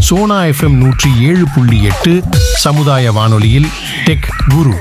Sona FM நூற்றி ஏழு புள்ளி எட்டு சமுதாய வானொலியில் டெக் குரு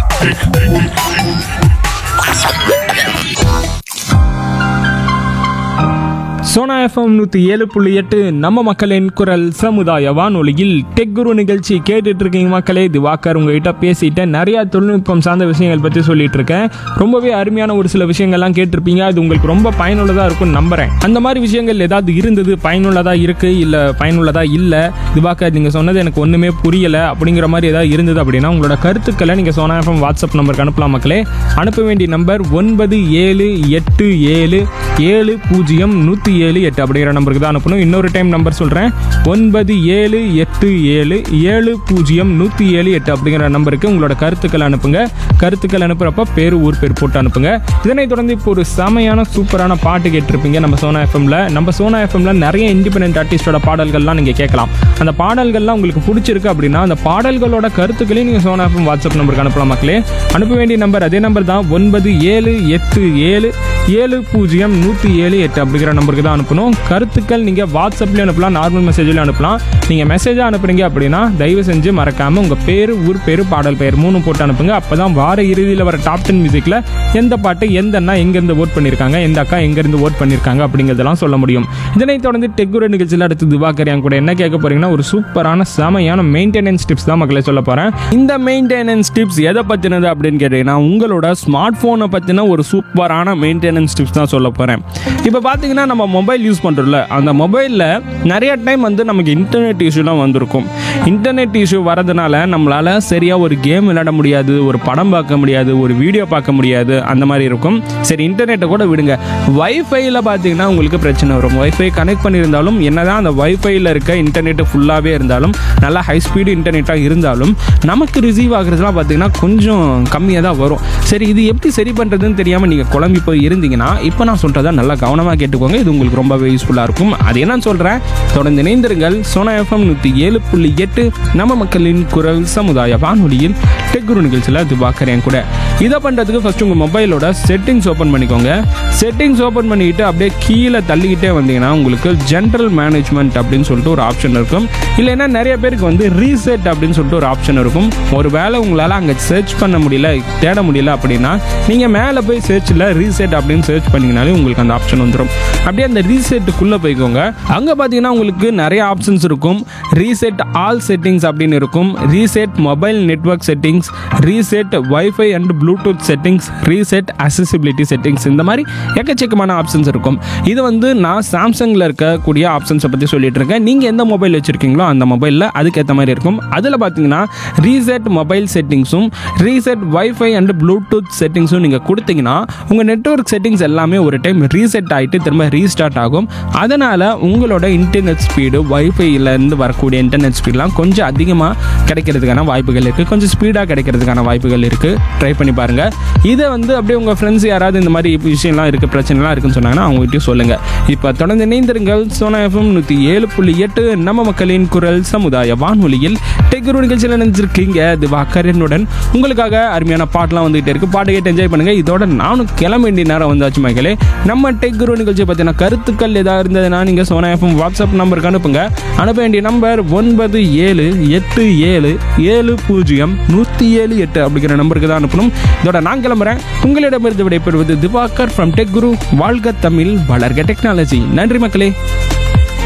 சோனா எஃப்எம் நூற்றி ஏழு புள்ளி எட்டு நம்ம மக்களின் குரல் சமுதாய வானொலியில் டெக் குரு நிகழ்ச்சி கேட்டுட்டு இருக்கீங்க மக்களே இது வாக்கர் உங்ககிட்ட பேசிட்டு நிறைய தொழில்நுட்பம் சார்ந்த விஷயங்கள் பற்றி சொல்லிட்டு இருக்கேன் ரொம்பவே அருமையான ஒரு சில விஷயங்கள்லாம் கேட்டிருப்பீங்க அது உங்களுக்கு ரொம்ப பயனுள்ளதாக இருக்கும்னு நம்புறேன் அந்த மாதிரி விஷயங்கள் ஏதாவது இருந்தது பயனுள்ளதாக இருக்கு இல்லை பயனுள்ளதாக இல்லை இது வாக்கர் நீங்கள் சொன்னது எனக்கு ஒன்றுமே புரியலை அப்படிங்கிற மாதிரி ஏதாவது இருந்தது அப்படின்னா உங்களோட கருத்துக்களை நீங்கள் சோனா எஃப்எம் வாட்ஸ்அப் நம்பருக்கு அனுப்பலாம் மக்களே அனுப்ப வேண்டிய நம்பர் ஒன்பது ஏழு எட்டு ஏழு ஏழு பூஜ்ஜியம் நூற்றி ஏழு எட்டு அப்படிங்கிற நம்பருக்கு தான் அனுப்பணும் இன்னொரு டைம் நம்பர் சொல்கிறேன் ஒன்பது ஏழு எட்டு ஏழு ஏழு பூஜ்ஜியம் நூற்றி ஏழு எட்டு அப்படிங்கிற நம்பருக்கு உங்களோட கருத்துக்கள் அனுப்புங்க கருத்துக்கள் அனுப்புகிறப்ப பேர் ஊர் பேர் போட்டு அனுப்புங்க இதனைத் தொடர்ந்து இப்போ ஒரு செமையான சூப்பரான பாட்டு கேட்டிருப்பீங்க நம்ம சோனா எஃப்எம்ல நம்ம சோனா எஃப்எம்ல நிறைய இண்டிபெண்டன்ட் ஆர்டிஸ்டோட பாடல்கள்லாம் நீங்கள் கேட்கலாம் அந்த பாடல்கள்லாம் உங்களுக்கு பிடிச்சிருக்கு அப்படின்னா அந்த பாடல்களோட கருத்துக்களையும் நீங்கள் சோனா எஃப்எம் வாட்ஸ்அப் நம்பருக்கு அனுப்பலாம் மக்களே அனுப்ப வேண்டிய நம்பர் அதே நம்பர் தான் ஒன்பது ஏழு எட்டு ஏழு ஏழு பூஜ்ஜியம் நூற்றி ஏழு எட்டு அப்படிங்கிற நம்பருக்கு தான் அனுப்பணும் கருத்துக்கள் நீங்கள் வாட்ஸ்அப்லேயும் அனுப்பலாம் நார்மல் மெசேஜ்லையும் அனுப்பலாம் நீங்கள் மெசேஜாக அனுப்புறீங்க அப்படின்னா தயவு செஞ்சு மறக்காமல் உங்கள் பேர் ஊர் பேர் பாடல் பெயர் மூணு போட்டு அனுப்புங்க அப்போ தான் வார இறுதியில் வர டாப் டென் மியூசிக்கில் எந்த பாட்டு எந்த அண்ணா எங்கேருந்து ஓட் பண்ணியிருக்காங்க எந்த அக்கா எங்கேருந்து ஓட் பண்ணியிருக்காங்க அப்படிங்கிறதெல்லாம் சொல்ல முடியும் இதனைத் தொடர்ந்து டெக்குர நிகழ்ச்சியில் அடுத்து திவாகர் என் கூட என்ன கேட்க போறீங்கன்னா ஒரு சூப்பரான செமையான மெயின்டெனன்ஸ் டிப்ஸ் தான் மக்களை சொல்ல போகிறேன் இந்த மெயின்டெனன்ஸ் டிப்ஸ் எதை பற்றினது அப்படின்னு கேட்டிங்கன்னா உங்களோட ஸ்மார்ட் ஃபோனை பற்றின ஒரு சூப்பரான மெயின்டெனன்ஸ் டிப்ஸ் தான் சொல்ல போகிறேன் இப்போ பார்த்தீங்கன்னா நம்ம மொபைல் யூஸ் பண்ணுறோம்ல அந்த மொபைலில் நிறைய டைம் வந்து நமக்கு இன்டர்நெட் இஷ்யூலாம் வந்திருக்கும் இன்டர்நெட் இஷ்யூ வரதுனால நம்மளால் சரியாக ஒரு கேம் விளையாட முடியாது ஒரு படம் பார்க்க முடியாது ஒரு வீடியோ பார்க்க முடியாது அந்த மாதிரி இருக்கும் சரி இன்டர்நெட்டை கூட விடுங்க வைஃபைல பார்த்தீங்கன்னா உங்களுக்கு பிரச்சனை வரும் வைஃபை கனெக்ட் பண்ணியிருந்தாலும் என்னதான் அந்த வைஃபைல இருக்க இன்டர்நெட் ஃபுல்லாகவே இருந்தாலும் நல்லா ஹை ஸ்பீடு இன்டர்நெட்டாக இருந்தாலும் நமக்கு ரிசீவ் ஆகுறதுலாம் பார்த்தீங்கன்னா கொஞ்சம் கம்மியாக தான் வரும் சரி இது எப்படி சரி பண்ணுறதுன்னு தெரியாமல் நீங்கள் குழம்பி போய் இருந்தீங்கன்னா இப்போ நான் சொல்கிறத நல்லா கவனமாக கேட்டுக்கோங்க இது உங்களுக்கு ரொம்பவே யூஸ்ஃபுல்லாக இருக்கும் அது என்னன்னு சொல்கிறேன் தொடர்ந்து இணைந்திருங்கள் சோனா எஃப்எம் நூற்றி ஏழு புள்ளி எட்டு நம்ம மக்களின் குரல் சமுதாய வானொலியில் டெக்குரு நிகழ்ச்சியில் இது பார்க்குறேன் கூட இதை பண்ணுறதுக்கு ஃபஸ்ட் உங்கள் மொபைலோட செட்டிங்ஸ் ஓப்பன் பண்ணிக்கோங்க செட்டிங்ஸ் ஓப்பன் பண்ணிக்கிட்டு அப்படியே கீழே தள்ளிக்கிட்டே வந்தீங்கன்னா உங்களுக்கு ஜென்ரல் மேனேஜ்மெண்ட் அப்படின்னு சொல்லிட்டு ஒரு ஆப்ஷன் இருக்கும் இல்லைன்னா நிறைய பேருக்கு வந்து ரீசெட் அப்படின்னு சொல்லிட்டு ஒரு ஆப்ஷன் இருக்கும் ஒரு வேளை உங்களால் அங்கே சர்ச் பண்ண முடியல தேட முடியல அப்படின்னா நீங்கள் மேலே போய் சர்ச்சில் ரீசெட் அப்படின்னு சர்ச் பண்ணிங்கனாலே உங்களுக்கு அந்த ஆப்ஷன் வந்துடும் அப்படியே அந்த ரீசெட்டுக்குள்ளே போய்க்கோங்க அங்கே பார்த்தீங்கன்னா உங்களுக்கு நிறைய ஆப்ஷன்ஸ் இருக்கும் ரீசெட் ஆல் செட்டிங்ஸ் அப்படின்னு இருக்கும் reset mobile network settings reset wifi and Bluetooth settings reset accessibility settings இந்த மாதிரி எக்கச்சக்கமான ஆப்ஷன்ஸ் இருக்கும் இது வந்து நான் சாம்சங்கில் இருக்கக்கூடிய ஆப்ஷன்ஸை பற்றி சொல்லிட்டு இருக்கேன் நீங்கள் எந்த மொபைல் வச்சுருக்கீங்களோ அந்த மொபைலில் அதுக்கேற்ற மாதிரி இருக்கும் அதில் பார்த்தீங்கன்னா ரீசெட் மொபைல் செட்டிங்ஸும் ரீசெட் வைஃபை அண்ட் ப்ளூடூத் செட்டிங்ஸும் நீங்கள் கொடுத்தீங்கன்னா உங்கள் நெட்வொர்க் செட்டிங்ஸ் எல்லாமே ஒரு டைம் ரீசெட் ஆகிட்டு திரும்ப ரீஸ்டார்ட் ஆகும் அதனால் உங்களோட இன்டர்நெட் ஸ்பீடு வைஃபைலேருந்து வரக்கூடிய இன்டர்நெட் ஸ்பீட்லாம் கொஞ்சம் அதிகமாக கிடைக்கிறதுக்கான வாய்ப்புகள் இருக்குது கொஞ்சம் ஸ்பீடாக கிடைக்கிறதுக்கான வாய்ப்புகள் இருக்குது ட்ரை பண்ணி பாருங்கள் இதை வந்து அப்படியே உங்கள் ஃப்ரெண்ட்ஸ் யாராவது இந்த மாதிரி விஷயம்லாம் இருக்குது பிரச்சனைலாம் இருக்குன்னு சொன்னாங்கன்னா அவங்ககிட்டயும் சொல்லுங்கள் இப்போ தொடர்ந்து இணைந்திருங்கள் சோனா எஃப்எம் நூற்றி ஏழு புள்ளி எட்டு நம்ம மக்களின் குரல் சமுதாய வானொலியில் டெக்குரு நிகழ்ச்சியில் நினைச்சிருக்கீங்க இது வாக்கரனுடன் உங்களுக்காக அருமையான பாட்டெலாம் வந்துகிட்டே இருக்குது பாட்டு கேட்டு என்ஜாய் பண்ணுங்கள் இதோட நானும் கிளம்ப வேண்டிய நேரம் வந்தாச்சு மக்களே நம்ம டெக்குரு நிகழ்ச்சியை பற்றின கருத்துக்கள் ஏதாவது இருந்ததுன்னா நீங்கள் சோனா எஃப்எம் வாட்ஸ்அப் நம்பருக்கு அனுப்புங்க அனுப்ப வேண்டிய நம்பர் ஒன்பது ஏழு எட்டு ஏழு ஏழு பூஜ்ஜியம் நூற்றி ஏழு எட்டு அப்படிங்கிற நம்பருக்கு தான் அனுப்பணும் இதோட நான் கிளம்புறேன் உங்களிடமிருந்து விடைபெறுவது திவாகர் ஃப்ரம் டெக் குரு வாழ்க தமிழ் வளர்க டெக்னாலஜி நன்றி மக்களே